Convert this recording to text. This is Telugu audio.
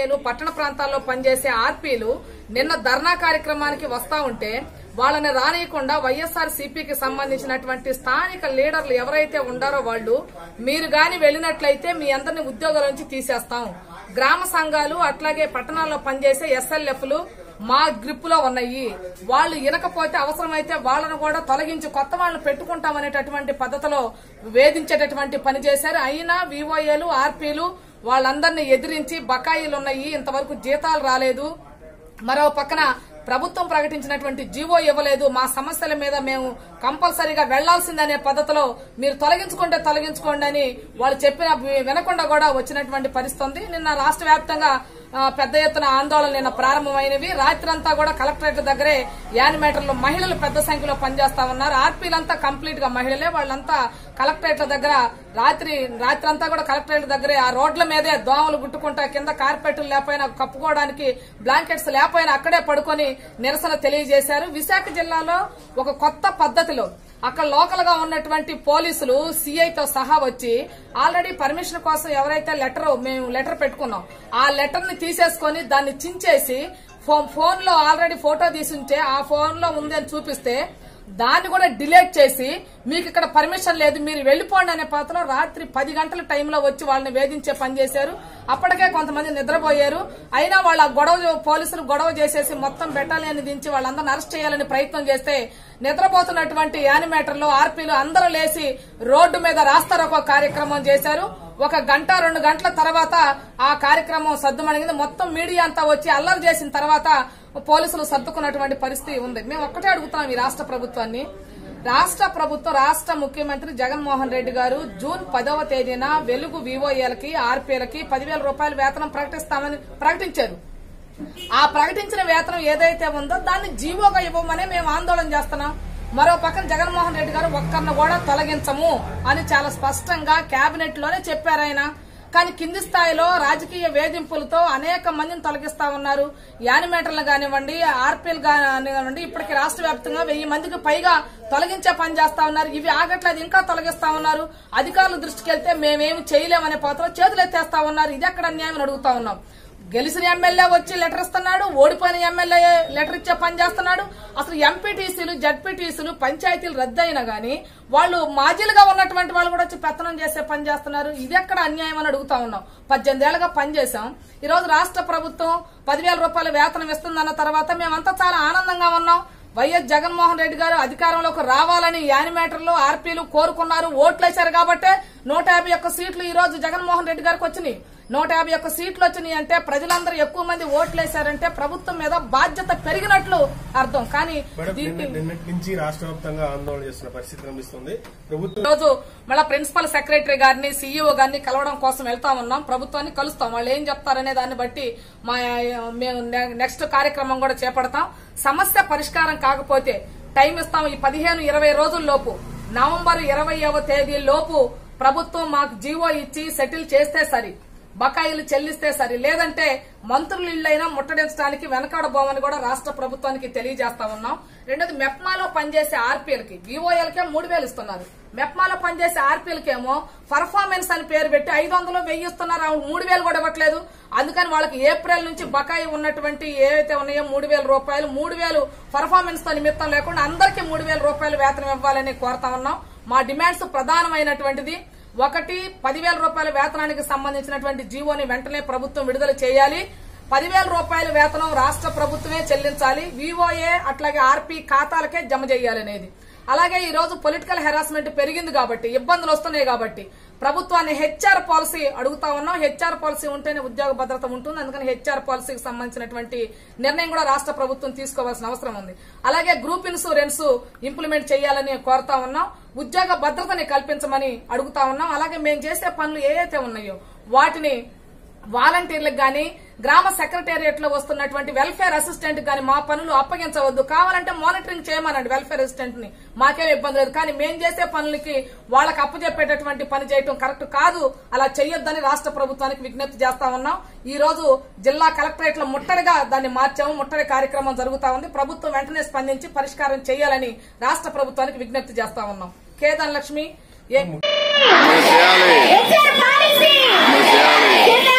వివోఏలు పట్టణ ప్రాంతాల్లో పనిచేసే ఆర్పీలు నిన్న ధర్నా కార్యక్రమానికి వస్తా ఉంటే వాళ్ళని రానియకుండా వైఎస్ఆర్ సిపికి సంబంధించినటువంటి స్థానిక లీడర్లు ఎవరైతే ఉండారో వాళ్ళు మీరు గాని వెళ్ళినట్లయితే మీ అందరిని ఉద్యోగాల నుంచి తీసేస్తాం గ్రామ సంఘాలు అట్లాగే పట్టణాల్లో పనిచేసే ఎస్ఎల్ఎఫ్లు మా గ్రిప్ లో ఉన్నాయి వాళ్ళు ఇనకపోతే అవసరమైతే వాళ్ళను కూడా తొలగించి కొత్త వాళ్ళని పెట్టుకుంటామనేటటువంటి పద్ధతిలో వేధించేటటువంటి పని చేశారు అయినా వివోఏలు ఆర్పీలు వాళ్ళందరినీ ఎదిరించి బకాయిలు ఉన్నాయి ఇంతవరకు జీతాలు రాలేదు మరో పక్కన ప్రభుత్వం ప్రకటించినటువంటి జీవో ఇవ్వలేదు మా సమస్యల మీద మేము కంపల్సరీగా వెళ్లాల్సిందనే పద్ధతిలో మీరు తొలగించుకుంటే తొలగించుకోండి అని వాళ్ళు చెప్పిన వినకుండా కూడా వచ్చినటువంటి పరిస్థితి ఉంది నిన్న రాష్ట్ర వ్యాప్తంగా ఆ, పెద్ద ఎత్తున ఆందోళన నిన్న ప్రారంభమైనవి రాత్రంతా కూడా కలెక్టరేట్ దగ్గరే యానిమేటర్లు మహిళలు పెద్ద సంఖ్యలో పనిచేస్తా ఉన్నారు ఆర్పీలంతా కంప్లీట్ గా మహిళలే వాళ్ళంతా కలెక్టరేట్ల దగ్గర రాత్రి రాత్రంతా కూడా కలెక్టరేట్ దగ్గరే ఆ రోడ్ల మీదే దోమలు గుట్టుకుంటా కింద కార్పెట్లు లేకపోయినా కప్పుకోవడానికి బ్లాంకెట్స్ లేకపోయినా అక్కడే పడుకొని నిరసన తెలియజేశారు విశాఖ జిల్లాలో ఒక కొత్త పద్ధతిలో అక్కడ లోకల్ గా ఉన్నటువంటి పోలీసులు సిఐతో సహా వచ్చి ఆల్రెడీ పర్మిషన్ కోసం ఎవరైతే లెటర్ మేము లెటర్ పెట్టుకున్నాం ఆ లెటర్ ని తీసేసుకొని దాన్ని చించేసి ఫో- ఫోన్ లో ఆల్రెడీ ఫోటో తీసుంటే ఆ ఫోన్ లో ఉంది అని చూపిస్తే దాన్ని కూడా డిలీట్ చేసి మీకు ఇక్కడ పర్మిషన్ లేదు మీరు వెళ్లిపోండి అనే పాత్రలో రాత్రి పది గంటల టైంలో వచ్చి వాళ్ళని వేధించే పని చేశారు అప్పటికే కొంతమంది నిద్రపోయారు అయినా వాళ్ళ గొడవ పోలీసులు గొడవ చేసేసి మొత్తం బెటాలియన్ దించి వాళ్ళందరిని అరెస్ట్ చేయాలని ప్రయత్నం చేస్తే నిద్రపోతున్నటువంటి యానిమేటర్లు ఆర్పీలు అందరూ లేచి రోడ్డు మీద రాస్తారోకో కార్యక్రమం చేశారు ఒక గంట రెండు గంటల తర్వాత ఆ కార్యక్రమం సర్దుమణిగింది మొత్తం మీడియా అంతా వచ్చి అల్లరి చేసిన తర్వాత పోలీసులు సర్దుకున్నటువంటి పరిస్థితి ఉంది మేము ఒక్కటే అడుగుతున్నాం ఈ రాష్ట్ర ప్రభుత్వాన్ని రాష్ట్ర ప్రభుత్వం రాష్ట్ర ముఖ్యమంత్రి జగన్మోహన్ రెడ్డి గారు జూన్ పదవ తేదీన వెలుగు వివోఏలకి ఆర్పీలకి పదివేల రూపాయల వేతనం ప్రకటిస్తామని ప్రకటించారు ఆ ప్రకటించిన వేతనం ఏదైతే ఉందో దాన్ని జీవోగా ఇవ్వమని మేము ఆందోళన చేస్తున్నాం మరో పక్కన జగన్మోహన్ రెడ్డి గారు ఒక్కరిని కూడా తొలగించము అని చాలా స్పష్టంగా కేబినెట్ లోనే చెప్పారు ఆయన కానీ కింది స్థాయిలో రాజకీయ వేధింపులతో అనేక మందిని తొలగిస్తా ఉన్నారు యానిమేటర్లు కానివ్వండి ఆర్పీలు కానివ్వండి ఇప్పటికి రాష్ట్ర వ్యాప్తంగా వెయ్యి మందికి పైగా తొలగించే పని చేస్తా ఉన్నారు ఇవి ఆగట్లేదు ఇంకా తొలగిస్తా ఉన్నారు అధికారుల దృష్టికి వెళ్తే మేమేమి చేయలేమనే పాత్ర చేతులు ఎత్తేస్తా ఉన్నారు ఇది ఎక్కడ అన్యాయం అని అడుగుతా ఉన్నాం గెలిచిన ఎమ్మెల్యే వచ్చి లెటర్ ఇస్తున్నాడు ఓడిపోయిన ఎమ్మెల్యే లెటర్ ఇచ్చే పని చేస్తున్నాడు అసలు ఎంపీటీసీలు జడ్పీటీసీలు పంచాయతీలు రద్దయినా గానీ వాళ్ళు మాజీలుగా ఉన్నటువంటి వాళ్ళు కూడా వచ్చి పెత్తనం చేసే పని చేస్తున్నారు ఇది ఎక్కడ అన్యాయం అని అడుగుతా ఉన్నాం పద్దెనిమిది ఏళ్ళగా పనిచేశాం ఈ రోజు రాష్ట్ర ప్రభుత్వం పదివేల రూపాయల వేతనం ఇస్తుందన్న తర్వాత మేమంతా చాలా ఆనందంగా ఉన్నాం వైఎస్ జగన్మోహన్ రెడ్డి గారు అధికారంలోకి రావాలని యానిమేటర్లు ఆర్పీలు కోరుకున్నారు ఓట్లేశారు కాబట్టే నూట యాభై ఒక్క సీట్లు ఈ రోజు జగన్మోహన్ రెడ్డి గారికి వచ్చినాయి నూట యాభై ఒక్క సీట్లు వచ్చినాయి అంటే ప్రజలందరూ ఎక్కువ మంది ఓట్లేశారంటే ప్రభుత్వం మీద బాధ్యత పెరిగినట్లు అర్థం కానీ మేడం దీనికి నిన్న- నిన్నటి నుంచి రాష్ట్ర వ్యాప్తంగా ఆందోళన చేస్తున్న పరిస్థితి కనిపిస్తుంది ప్రభుత్వం రోజు మళ్ళా ప్రిన్సిపల్ సెక్రటరీ గారిని సీఈఓ గారిని కలవడం కోసం వెళ్తా ఉన్నాం ప్రభుత్వాన్ని కలుస్తాం వాళ్ళు ఏం చెప్తారనే దాన్ని బట్టి మా మేము నె- నెక్స్ట్ కార్యక్రమం కూడా చేపడతాం సమస్య పరిష్కారం కాకపోతే టైం ఇస్తాం ఈ పదిహేను ఇరవై రోజుల లోపు నవంబర్ ఇరవైవ తేదీ లోపు ప్రభుత్వం మాకు జీవో ఇచ్చి సెటిల్ చేస్తే సరి బకాయిలు చెల్లిస్తే సరి లేదంటే మంత్రులు ఇళ్లైనా ముట్టడించడానికి వెనకాడబోమని కూడా రాష్ట్ర ప్రభుత్వానికి తెలియజేస్తా ఉన్నాం రెండోది మెప్మాలో పనిచేసే ఆర్పీలకి వివోఎల్కే మూడు వేలు ఇస్తున్నారు మెప్మాలో పనిచేసే ఆర్పీలకేమో పర్ఫార్మెన్స్ అని పేరు పెట్టి ఐదు వందలు వెయ్యి ఇస్తున్నారు ఆవిడ మూడు వేలు కూడా ఇవ్వట్లేదు అందుకని వాళ్ళకి ఏప్రిల్ నుంచి బకాయి ఉన్నటువంటి ఏవైతే ఉన్నాయో మూడు వేల రూపాయలు మూడు వేలు పర్ఫార్మెన్స్ తో నిమిత్తం లేకుండా అందరికీ మూడు వేల రూపాయలు వేతనం ఇవ్వాలని కోరుతా ఉన్నాం మా డిమాండ్స్ ప్రధానమైనటువంటిది ఒకటి పదివేల రూపాయల వేతనానికి సంబంధించినటువంటి జీవోని వెంటనే ప్రభుత్వం విడుదల చేయాలి పదివేల రూపాయల వేతనం రాష్ట్ర ప్రభుత్వమే చెల్లించాలి వివోఏ అట్లాగే ఆర్పీ ఖాతాలకే జమ చేయాలనేది అలాగే ఈ రోజు పొలిటికల్ హెరాస్మెంట్ పెరిగింది కాబట్టి ఇబ్బందులు వస్తున్నాయి కాబట్టి ప్రభుత్వాన్ని హెచ్ఆర్ పాలసీ అడుగుతా ఉన్నాం హెచ్ఆర్ పాలసీ ఉంటేనే ఉద్యోగ భద్రత ఉంటుంది అందుకని హెచ్ఆర్ పాలసీకి సంబంధించినటువంటి నిర్ణయం కూడా రాష్ట్ర ప్రభుత్వం తీసుకోవాల్సిన అవసరం ఉంది అలాగే గ్రూప్ ఇన్సూరెన్స్ ఇంప్లిమెంట్ చేయాలని కోరుతా ఉన్నాం ఉద్యోగ భద్రతని కల్పించమని అడుగుతా ఉన్నాం అలాగే మేము చేసే పనులు ఏవైతే ఉన్నాయో వాటిని వాలంటీర్లకు గాని గ్రామ సెక్రటేరియట్ లో వస్తున్నటువంటి వెల్ఫేర్ అసిస్టెంట్ గాని మా పనులు అప్పగించవద్దు కావాలంటే మానిటరింగ్ చేయమనండి వెల్ఫేర్ అసిస్టెంట్ ని మాకేం ఇబ్బంది లేదు కానీ మేము చేసే పనులకి వాళ్ళకి అప్పచెప్పేటటువంటి పని చేయటం కరెక్ట్ కాదు అలా చేయొద్దని రాష్ట్ర ప్రభుత్వానికి విజ్ఞప్తి చేస్తా ఉన్నాం ఈ రోజు జిల్లా కలెక్టరేట్ లో ముట్టడిగా దాన్ని మార్చాము ముట్టడి కార్యక్రమం జరుగుతా ఉంది ప్రభుత్వం వెంటనే స్పందించి పరిష్కారం చేయాలని రాష్ట్ర ప్రభుత్వానికి విజ్ఞప్తి చేస్తా ఉన్నాం కేదాన్ లక్ష్మి ఏ చేయాలి హెచ్ఆర్ పాలసీ చేయాలి కేంద్ర